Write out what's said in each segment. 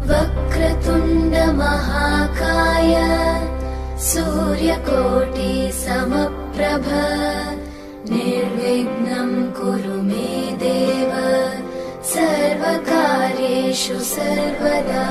वक्रतुण्डमहाकाय सूर्यकोटि समप्रभ निर्विघ्नम् कुरु मे देव सर्वकार्येषु सर्वदा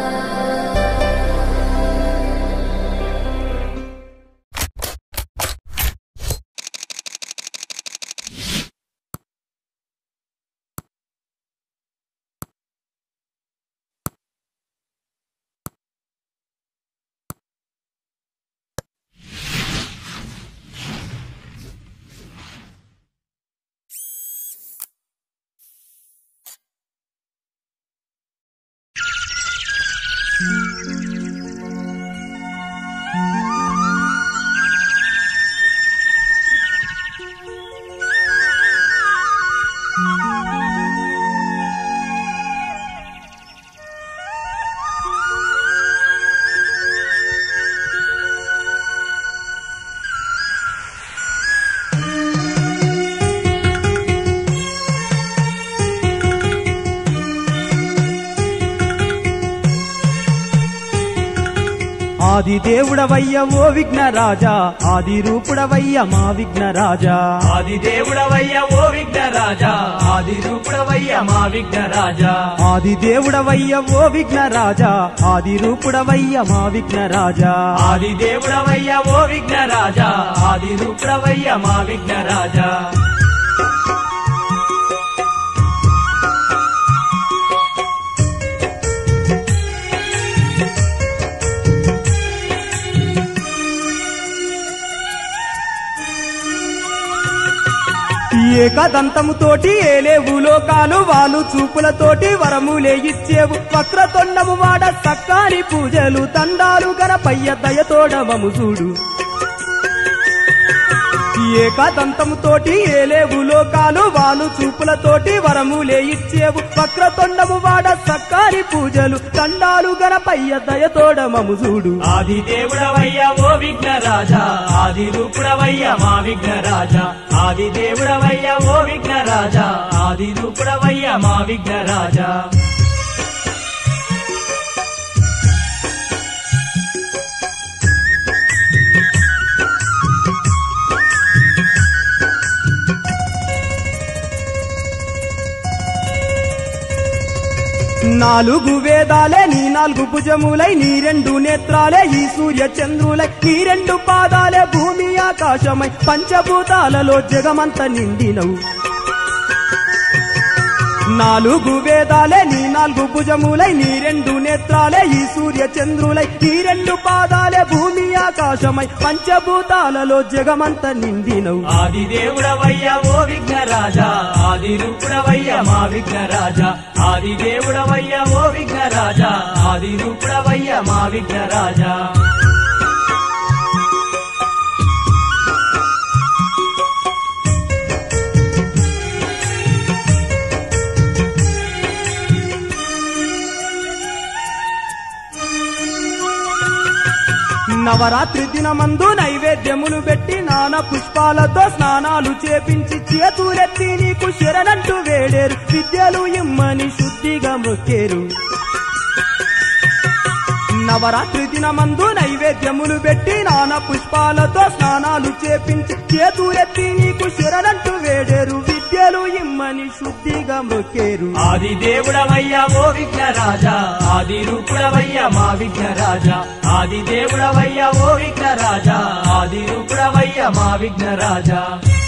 ఆది దేవుడవయ్య ఓ విఘ్నరాజా ఆది రూపుడవయ్య మా విఘ్నరాజా ఆది దేవుడవయ్య ఓ విఘ్నరాజా ఆది రూపుడవయ్య మా విఘ్నరాజా ఆది దేవుడవయ్య ఓ విఘ్నరాజా ఆది రూపుడవయ్య మా విఘ్నరాజా ఆది దేవుడవయ్య ఓ విఘ్నరాజా ఆది రూపుడవయ్య మా విఘ్నరాజా ఏకదంతముతోటి ఏలేవు లోకాలు వాళ్ళు చూపులతోటి వరములే ఇచ్చేవు వక్రతొండము వాడ సక్కాని పూజలు తండాలు గణపయ్య దయతోడమము చూడు ఏకదంతముతోటి ఏలేవు లోకాలు వాళ్ళు చూపులతోటి వరములే ఇచ్చేవు వక్రతొండము వాడ సక్కాని పూజలు తండాలు గణపయ్య దయతోడమము చూడు ఆది దేవుడవయ్య ఓ విఘ్నరాజా ఆది రూపుడవయ్య మా విఘ్నరాజా ఆది దేవుడవయ్య ఓ విఘ్నరాజా ఆది రూపుడవయ్య మా విఘ్నరాజా నాలుగు వేదాలే నీ నాలుగు భుజములై నీ రెండు నేత్రాలే ఈ సూర్య చంద్రులై నీ రెండు పాదాలే భూమి ఆకాశమై పంచభూతాలలో జగమంత నిండినవు నాలుగు వేదాలే నీ నాలుగు భుజములై నీ రెండు నేత్రాలే ఈ సూర్య చంద్రులై నీ రెండు పాదాలే భూమి ఆకాశమై పంచభూతాలలో జగమంత నిండినవు ఆది దేవుడవయ్య ఓ విఘ్నరాజా ఆది రూపుడవయ్య మా విఘ్నరాజా ఆది దేవుడవయ్య ఓ విఘ్నరాజా ఆది రూపుడవయ్య మా విఘ్నరాజా నవరాత్రి దినమందు నైవేద్యములు పెట్టి నాన పుష్పాలతో స్నానాలు చేపించి చేతులెత్తి నీకు శరణంటూ వేడేరు విద్యలు ఇమ్మని శుద్ధిగా మొక్కేరు నవరాత్రి దినమందు నైవేద్యములు పెట్టి నాన పుష్పాలతో స్నానాలు చేపించి చేతులెత్తి నీకు శరణంటూ వేడేరు విద్యలు ఇమ్మని శుద్ధిగా మొక్కేరు ఆది దేవుడవయ్య ఓ విఘ్నరాజా ఆది రూపుడవయ్య మా విఘ్నరాజా ఆది దేవుడవయ్య ఓ విఘ్నరాజా ఆది రూపుడవయ్య మా విఘ్నరాజా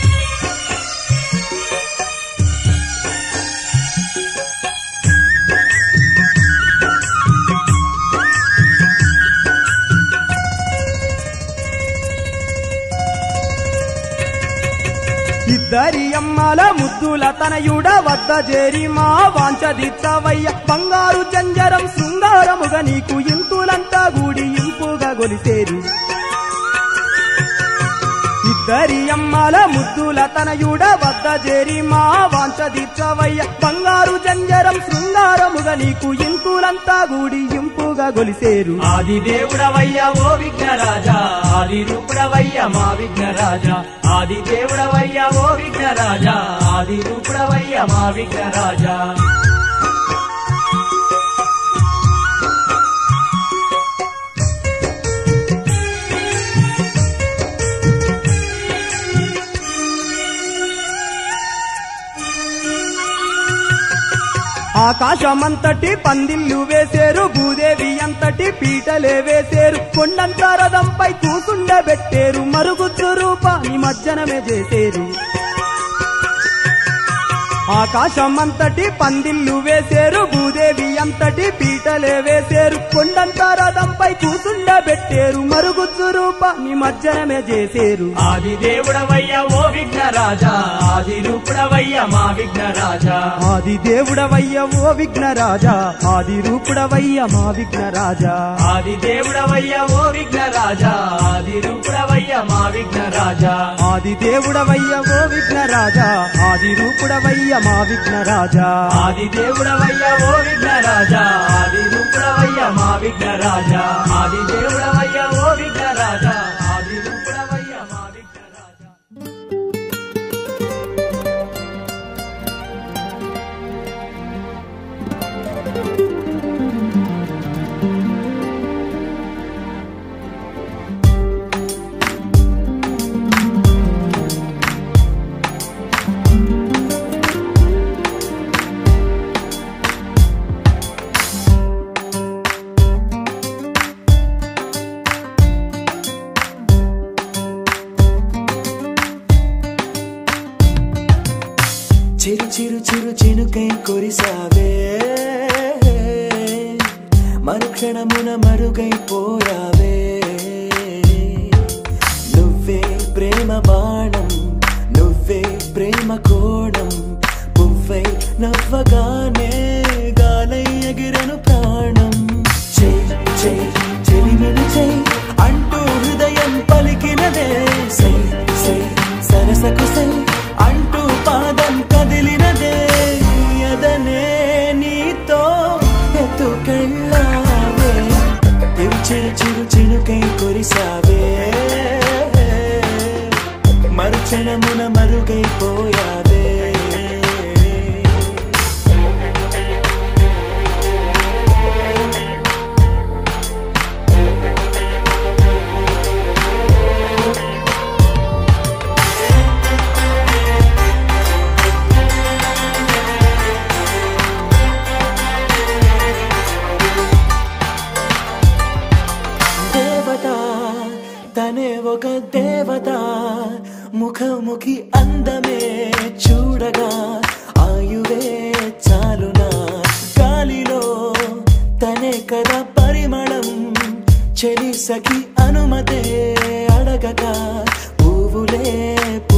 ఇద్దరి అమ్మల ముద్దుల తనయుడ వద్ద చేరి మా వాంచదిత్తవయ్య బంగారు జంజరం శృంగారముగా నీకు ఇంతులంతా గూడి ఇంపుగా గొలిసేరు ఇద్దరి అమ్మల ముద్దుల తనయుడ వద్ద చేరి మా వాంచదిత్తవయ్య బంగారు జంజరం శృంగారముగా నీకు ఇంతులంతా గూడి ఇంపుగా గొలిసేరు ఆది దేవుడవయ్య ఓ విఘ్నరాజా ఆది రూపుడవయ్య మా విఘ్నరాజా ఆది దేవుడవయ్య ఓ విఘ్నరాజా ఆది రూపుడవయ్య మా విఘ్నరాజా ఆకాశమంతటి పందిళ్ళు వేసేరు భూదేవి అంతటి పీటలే వేసేరు కొండంత రథంపై కూసుండబెట్టేరు మరుగుద్దు రూప నిమజ్జనమే చేసేరు ఆకాశమంతటి పందిళ్ళు వేసేరు భూదేవి అంతటి పీటలే వేసేరు కొండంత రథంపై కూసుండబెట్టేరు మరుగుద్దు రూప నిమజ్జనమే చేసేరు ఆది దేవుడవయ్య ఓ విఘ్నరాజా ఆది రూపుడవయ్య మా విఘ్నరాజా ఆది దేవుడవయ్య ఓ విఘ్నరాజా ఆది రూపుడవయ్య మా విఘ్నరాజా ఆది దేవుడవయ్య ఓ విఘ్నరాజా ఆది రూపుడవయ్య మా విఘ్నరాజా ఆది దేవుడవయ్య ఓ విఘ్నరాజా ఆది రూపుడవయ్య మా విఘ్నరాజా ఆది దేవుడవయ్య ఓ విఘ్నరాజా ఆది రూపుడవయ్య మా విఘ్నరాజా ఆది దేవుడవయ్య ఓ విఘ్నరాజా ఆది రూపుడవయ్య మా విఘ్నరాజా చిరు చిరు చిరు చినుకై కొరిసావే మరుక్షణమున మరుగైపోయావే నువ్వే ప్రేమ బాణం నువ్వే ప్రేమ కోణం పువ్వై నవ్వగానే గాలై ఎగిరను ప్రాణం చే చే చెలిమిని చే అంటూ హృదయం పలికినదే సై సై సరసకు సై అంటూ పాదం కదిలినదే అదనే నీతో ఎత్తుకెళ్ళావే ఇవి చిరు చిరు చినుకై కొరిసావే మరుక్షణమున మరుగైపోయావే దేవత తనే ఒక దేవత ముఖముఖి అందమే చూడగా ఆయువే చాలునా గాలిలో తనే కదా పరిమళం చెలి సఖి అనుమతే అడగగా పువ్వులే